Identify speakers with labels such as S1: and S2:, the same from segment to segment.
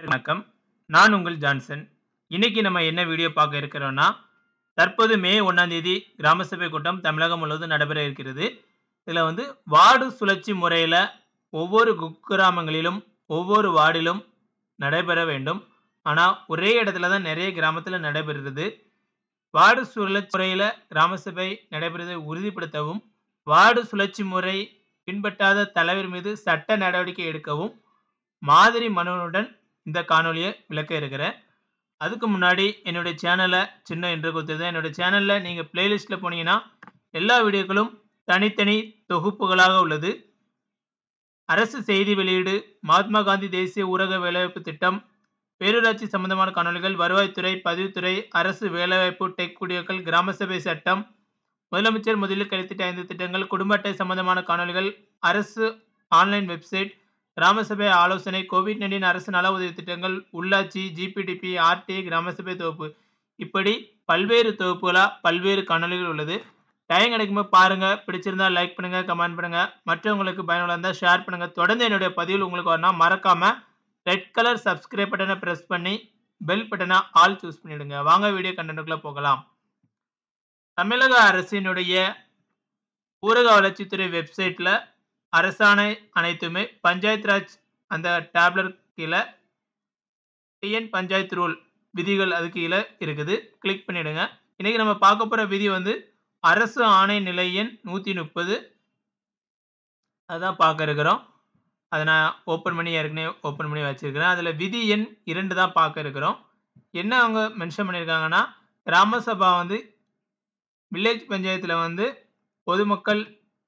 S1: வணக்கம். நான் உங்கள் ஜான்சன். இன்னைக்கு நம்ம என்ன வீடியோ பார்க்க இருக்கிறோம்னா, தற்போது மே 1ஆம் தேதி கிராம சபை கூட்டம் தமிழகம் முழுவதும் நடைபெற இருக்கிறது. இதுல வந்து வார்டு சுழற்சி முறையில ஒவ்வொரு குக்கிராமங்களிலும், ஒவ்வொரு வார்டிலும் நடைபெற வேண்டும். ஆனா, ஒரே இடத்துல தான் நெறைய கிராமத்துல நடைபெறுகிறது. வார்டு சுழற்சி முறையில கிராம சபை நடைபெறுவதை உறுதிப்படுத்தவும், வார்டு சுழற்சி முறை பின்பற்றாத தலைவர் மீது சட்ட நடவடிக்கை எடுக்கவும், மாதிரி மனுவுடன் இந்த காணொளிய விளக்க இருக்கிறேன். அதுக்கு முன்னாடி என்னுடைய சேனல சின்ன இன்ட்ரோ குடுத்துருந்தேன். என்னோட சேனல்ல நீங்க பிளேலிஸ்ட்ல போனீங்கன்னா, எல்லா வீடியோக்களும் தனித்தனி தொகுப்புகளாக உள்ளது. அரசு செய்தி வெளியீடு, மகாத்மா காந்தி தேசிய ஊரக வேலைவாய்ப்பு திட்டம், பேரூராட்சி சம்பந்தமான காணொளிகள், வருவாய்த்துறை, பதிவுத்துறை, அரசு வேலைவாய்ப்பு, டெக் வீடியோக்கள், கிராம சபை சட்டம், முதலமைச்சர் முதலில் கையெழுத்திட்ட 5 திட்டங்கள், குடும்ப அட்டை சம்பந்தமான காணொளிகள், அரசு ஆன்லைன் வெப்சைட், கிராம சபை ஆலோசனை, கோவிட்-19 அரசு நல உதவி திட்டங்கள், உள்ளாட்சி, ஜிபிடிபி, ஆர்டிஐ, கிராம சபை தொகுப்பு இப்படி பல்வேறு தொகுப்புகளா பல்வேறு காணொளிகள் உள்ளது. டைம் கிடைக்கும்போது பாருங்க. பிடிச்சிருந்தா லைக் பண்ணுங்க, கமெண்ட் பண்ணுங்க. மற்றவங்களுக்கு பயனுள்ளதா இருந்தா ஷேர் பண்ணுங்க. தொடர்ந்து என்னுடைய பதிவுகள் உங்களுக்கு வரணும்னா மறக்காம ரெட் கலர் சப்ஸ்கிரைப் பட்டன பிரஸ் பண்ணி, பெல் பட்டன ஆல் சூஸ் பண்ணிடுங்க. வாங்க வீடியோ கன்டென்ட்க்குள்ள போகலாம். தமிழக அரசினுடைய ஊரக வளர்ச்சித்துறை வெப்சைட்ல அரசாணை அனைத்துமே பஞ்சாயத் ராஜ் அந்த டேப்ல கீழ டிஎன் பஞ்சாயத்து ரூல் விதிகள் அதுக்கு கீழ இருக்குது. கிளிக் பண்ணிடுங்க. இன்னைக்கு நம்ம பார்க்க போற விதி வந்து அரசு ஆணை நிலை எண் 130 அதான் பார்க்க இருக்கிறோம். அத நான் ஓப்பன் பண்ணி ஏற்கனவே ஓப்பன் பண்ணி வச்சிருக்கிறேன். அதுல விதி எண் 2 தான் பார்க்க இருக்கிறோம். என்ன அவங்க மென்ஷன் பண்ணியிருக்காங்கன்னா, கிராம சபா வந்து வில்லேஜ் பஞ்சாயத்துல வந்து பொதுமக்கள்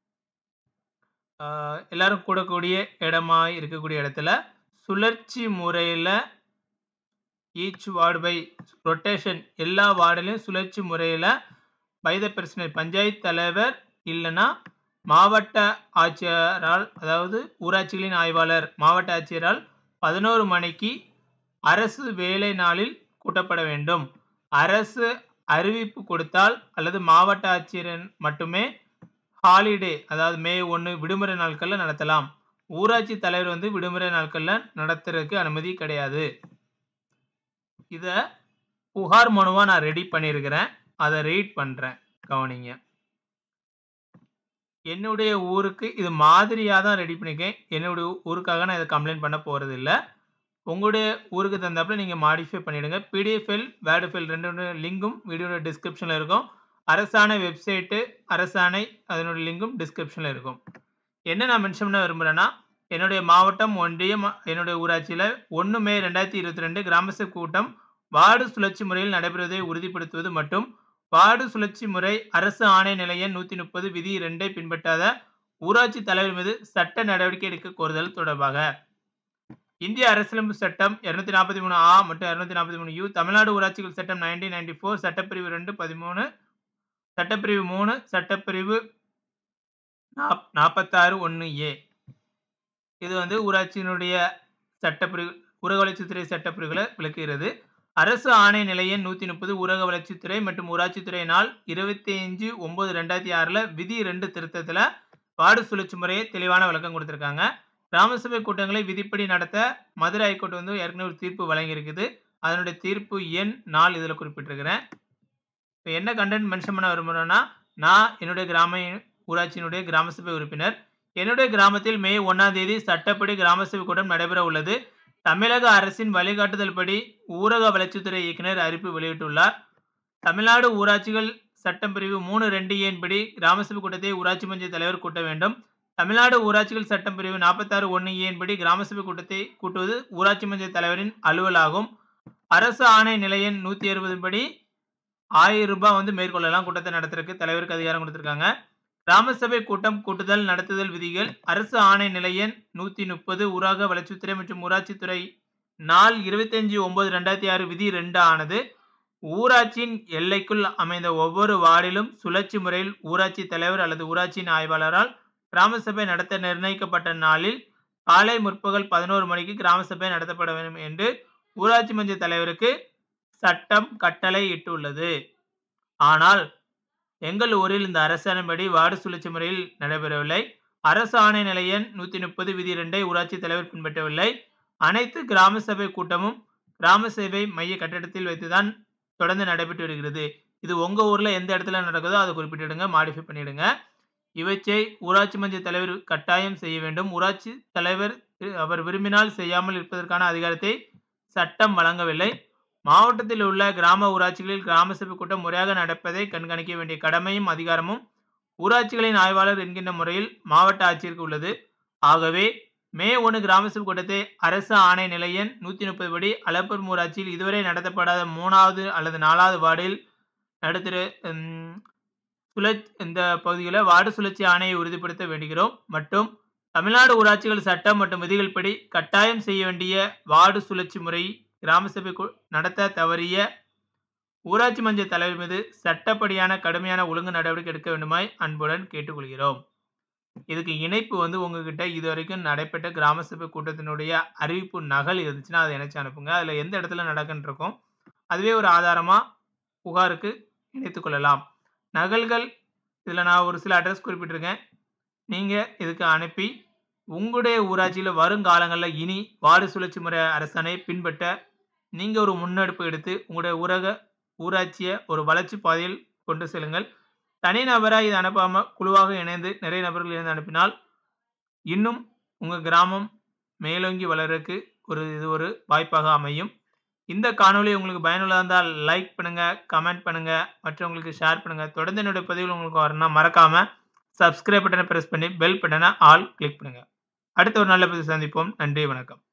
S1: ஆ எல்லாரும் கூடக்கூடிய இடமா இருக்கக்கூடிய இடத்துல சுழற்சி முறையில ஈச் வார்டு பை ரொட்டேஷன் எல்லா வார்டுலயும் சுழற்சி முறையில பை த பிரசிடென்ட் பஞ்சாயத்து தலைவர் இல்லன்னா மாவட்ட ஆட்சியரால் அதாவது ஊராட்சிகளின் ஆய்வாளர் மாவட்ட ஆட்சியரால் 11 மணிக்கு அரசு வேலை நாளில் கூட்டப்பட வேண்டும். அரசு அறிவிப்பு கொடுத்தால் அல்லது மாவட்ட ஆட்சியர் மட்டுமே ஹாலிடே அதாவது மே 1 விடுமுறை நாட்கள்ல நடத்தலாம். ஊராட்சி தலைவர் வந்து விடுமுறை நாட்கள்ல நடத்துறதுக்கு அனுமதி கிடையாது. இத புகார் மனுவா நான் ரெடி பண்ணியிருக்கிறேன். அத ரீட் பண்றேன். கவனிங்க. என்னுடைய ஊருக்கு இது மாதிரியா தான் ரெடி பண்ணியிருக்கேன். என்னுடைய ஊருக்காக நான் இத கம்ப்ளைண்ட் பண்ண போறதில்ல. உங்களுடைய ஊருக்கு தகுந்தாப்புல நீங்க மாடிஃபை பண்ணிடுங்க. பிடிஎஃப் ஃபைல், வேர்ட் ஃபைல் 2 லிங்கும் வீடியோட டிஸ்கிரிப்ஷன்ல இருக்கும். அரசாணை வெப்சைட், அரசாணை அதனுடைய லிங்கும் டிஸ்கிரிப்ஷன்ல இருக்கும். என்ன நான் மென்ஷன் பண்ண விரும்புறேன்னா, என்னுடைய மாவட்டம், ஒன்றியம், என்னுடைய ஊராட்சியில 1 மே 2022 கிராம சபை கூட்டம் வார்டு சுழற்சி முறையில் நடைபெறுவதை உறுதிப்படுத்துவது மற்றும் வார்டு சுழற்சி முறை அரசு ஆணை நிலை எண் 130 விதி 2 ஐ பின்பற்றாத ஊராட்சி தலைவர் மீது சட்ட நடவடிக்கை எடுக்க கோருதல் தொடர்பாக இந்திய அரசியலமைப்பு சட்டம் 243 ஆ மற்றும் 243 யு, தமிழ்நாடு ஊராட்சிகள் சட்டம் 1994, சட்டப்பிரிவு 2, 13, சட்டப்பிரிவு 3, சட்டப்பிரிவு நாப் 46 1 ஏ. இது வந்து ஊராட்சியினுடைய சட்டப்பிரிவு ஊரக வளர்ச்சித்துறை சட்டப்பிரிவுகள விளக்குகிறது. அரசு ஆணை நிலை எண் 130 ஊரக வளர்ச்சித்துறை மற்றும் ஊராட்சித்துறை நாள் 25/9/2006ல விதி 2 திருத்தத்துல வார்டு சுழற்சி முறையை தெளிவான விளக்கம் குடுத்திருக்காங்க. கிராம சபை கூட்டங்களை விதிப்படி நடத்த மதுரை ஹைகோர்ட் வந்து ஏற்கனவே ஒரு தீர்ப்பு வழங்கியிருக்குது. அதனுடைய தீர்ப்பு எண், நாள் இதுல குறிப்பிட்டிருக்கிறேன். இப்ப என்ன கன்டென்ட் மென்ஷன் பண்ண விரும்புறேன்னா, நான் என்னுடைய கிராம ஊராட்சியினுடைய கிராம சபை உறுப்பினர். என்னுடைய கிராமத்தில் மே 1ஆம் தேதி சட்டப்படி கிராம சபை கூட்டம் நடைபெற உள்ளது. தமிழக அரசின் வழிகாட்டுதல்படி ஊரக வளர்ச்சித்துறை இயக்குனர் அறிவிப்பு வெளியிட்டுள்ளார். தமிழ்நாடு ஊராட்சிகள் சட்டம் பிரிவு 3 2 ஏன் படி கிராம சபை கூட்டத்தை ஊராட்சி பஞ்சாயத்து தலைவர் கூட்ட வேண்டும். தமிழ்நாடு ஊராட்சிகள் சட்டம் பிரிவு 46 1 ஏன் படி கிராம சபை கூட்டத்தை கூட்டுவது ஊராட்சி பஞ்சாயத்து தலைவரின் அலுவலாகும். அரசு ஆணை நிலை எண் 160 படி ரூ. 1000 வந்து மேற்கொள்ளலாம். கூட்டத்தை நடத்துறதுக்கு தலைவருக்கு அதிகாரம் குடுத்திருக்காங்க. கிராம சபை கூட்டம் கூட்டுதல், நடத்துதல் விதிகள் அரசு ஆணை நிலை எண் 130 ஊரக வளர்ச்சித்துறை மற்றும் ஊராட்சித்துறை நாள் 25/9/2006 விதி 2 ஆனது ஊராட்சியின் எல்லைக்குள் அமைந்த ஒவ்வொரு வார்டிலும் சுழற்சி முறையில் ஊராட்சி தலைவர் அல்லது ஊராட்சியின் ஆய்வாளரால் கிராம சபை நடத்த நிர்ணயிக்கப்பட்ட நாளில் காலை முற்பகல் 11 மணிக்கு கிராம சபை நடத்தப்பட வேண்டும் என்று ஊராட்சி மன்ற தலைவருக்கு சட்டம் கட்டளை இட்டுள்ளது. ஆனால் எங்கள் ஊரில் இந்த அரசாணைப்படி வார்டு சுழற்சி முறையில் நடைபெறவில்லை. அரசு ஆணை நிலை எண் 130 விதி 2 ஐ ஊராட்சி தலைவர் பின்பற்றவில்லை. அனைத்து கிராம சபை கூட்டமும் கிராம சேவை மைய கட்டடத்தில் வைத்து தான் தொடர்ந்து நடைபெற்று வருகிறது. இது உங்க ஊர்ல எந்த இடத்துல நடக்குதோ அத குறிப்பிட்டுடுங்க. மாடிஃபை பண்ணிடுங்க. இவற்றை ஊராட்சி மன்ற தலைவர் கட்டாயம் செய்ய வேண்டும். ஊராட்சி தலைவர் அவர் விரும்பினால் செய்யாமல் இருப்பதற்கான அதிகாரத்தை சட்டம் வழங்கவில்லை. மாவட்டத்தில் உள்ள கிராம ஊராட்சிகளில் கிராம சபை கூட்டம் முறையாக நடப்பதை கண்காணிக்க வேண்டிய கடமையும், அதிகாரமும் ஊராட்சிகளின் ஆய்வாளர் என்கின்ற முறையில் மாவட்ட ஆட்சியருக்கு உள்ளது. ஆகவே மே 1 கிராம சபை கூட்டத்தை அரசு ஆணை நிலை எண் 130 படி அளப்பெரும் ஊராட்சியில் இதுவரை நடத்தப்படாத 3வது அல்லது 4வது வார்டில் நடுத்தர ம் சுழற் இந்த பகுதியில வார்டு சுழற்சி ஆணையை உறுதிப்படுத்த வேண்டுகிறோம். மற்றும் தமிழ்நாடு ஊராட்சிகள் சட்டம் மற்றும் விதிகள் படி கட்டாயம் செய்ய வேண்டிய வார்டு சுழற்சி முறை கிராம சபை கூ நடத்த தவறிய ஊராட்சி மன்ற தலைவர் மீது சட்டப்படியான கடுமையான ஒழுங்கு நடவடிக்கை எடுக்க வேண்டுமாய் அன்புடன் கேட்டுக்கொள்கிறோம். இதுக்கு இணைப்பு வந்து உங்ககிட்ட இதுவரைக்கும் நடைபெற்ற கிராம சபை கூட்டத்தினுடைய அறிவிப்பு நகல் இருந்துச்சுன்னா, அத இணைச்சு அனுப்புங்க. அதுல எந்த இடத்துல நடக்குன்னு இருக்கும். அதுவே ஒரு ஆதாரமா புகாருக்கு இணைத்துக் கொள்ளலாம். நகல்கள் இதுல நான் ஒரு சில அட்ரஸ் குறிப்பிட்டிருக்கேன். நீங்க இதுக்கு அனுப்பி உங்களுடைய ஊராட்சியில வருங்காலங்கள்ல இனி வார்டு சுழற்சி முறை அரசாணையை பின்பற்ற நீங்க ஒரு முன்னெடுப்பு எடுத்து உங்களுடைய ஊரக ஊராட்சிய ஒரு வளர்ச்சி பாதையில் கொண்டு செல்லுங்கள். தனிநபரா இத அனுப்பாம குழுவாக இணைந்து நிறைய நபர்கள் இணைந்து அனுப்பினால் இன்னும் உங்க கிராமம் மேலோங்கி வளர்றதுக்கு ஒரு இது ஒரு வாய்ப்பாக அமையும். இந்த காணொளி உங்களுக்கு பயனுள்ளதா இருந்தால் லைக் பண்ணுங்க, கமெண்ட் பண்ணுங்க, மற்றவங்களுக்கு ஷேர் பண்ணுங்க. தொடர்ந்து என்னுடைய பதிவுகள் உங்களுக்கு வரணும்னா மறக்காம சப்ஸ்கிரைப் பட்டன பிரஸ் பண்ணி பெல் பட்டன ஆல் கிளிக் பண்ணுங்க. அடுத்த ஒரு நல்ல பதிவில் சந்திப்போம். நன்றி, வணக்கம்.